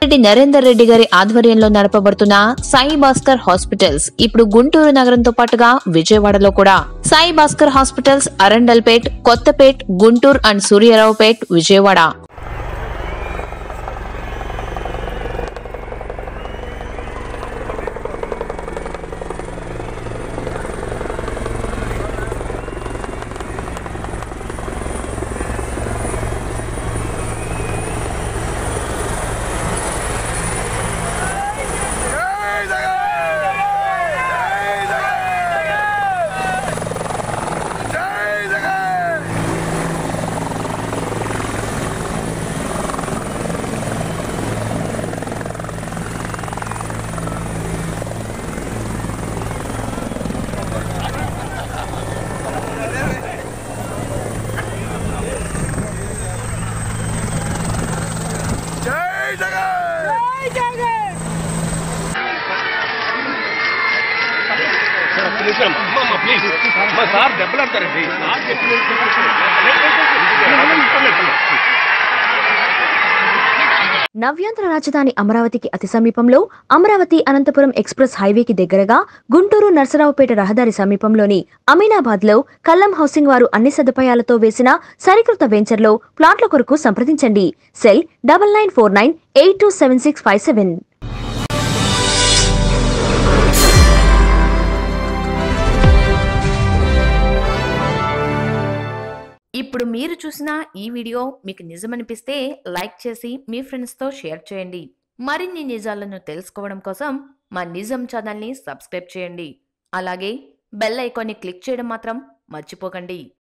పెద్దిరెడ్డి నరేందర్ రెడ్డి గారి ఆధ్వర్యంలో నడపబడుతున్న సాయి భాస్కర్ హాస్పిటల్స్ ఇప్పుడు గుంటూరు నగరంతో పాటుగా విజయవాడలో కూడా సాయి భాస్కర్ హాస్పిటల్స్ అరండల్పేట్ కొత్తపేట్ గుంటూరు అండ్ సూర్యారావుపేట్ విజయవాడ జై జగన్ జై జగన్ జై జగన్ అమ్మమ్మ ప్లీజ్ మా సార్ దెబ్బలాడతారండి సార్ నవ్యాంధ్ర రాజధాని అమరావతికి అతి సమీపంలో అమరావతి అనంతపురం ఎక్స్ప్రెస్ హైవేకి దగ్గరగా గుంటూరు నర్సరావుపేట రహదారి సమీపంలోని అమీనాబాద్ లో కల్లం హౌసింగ్ వారు అన్ని సదుపాయాలతో వేసిన సరికృత వెంచర్లో ప్లాట్ల కొరకు సంప్రదించండి cell double nine four nine eight two seven six five seven ఇప్పుడు మీరు చూసిన ఈ వీడియో మీకు నిజమనిపిస్తే లైక్ చేసి మీ ఫ్రెండ్స్తో షేర్ చేయండి మరిన్ని నిజాలను తెలుసుకోవడం కోసం మా నిజం ఛానల్ని సబ్స్క్రైబ్ చేయండి అలాగే బెల్ ఐకాన్ని క్లిక్ చేయడం మాత్రం మర్చిపోకండి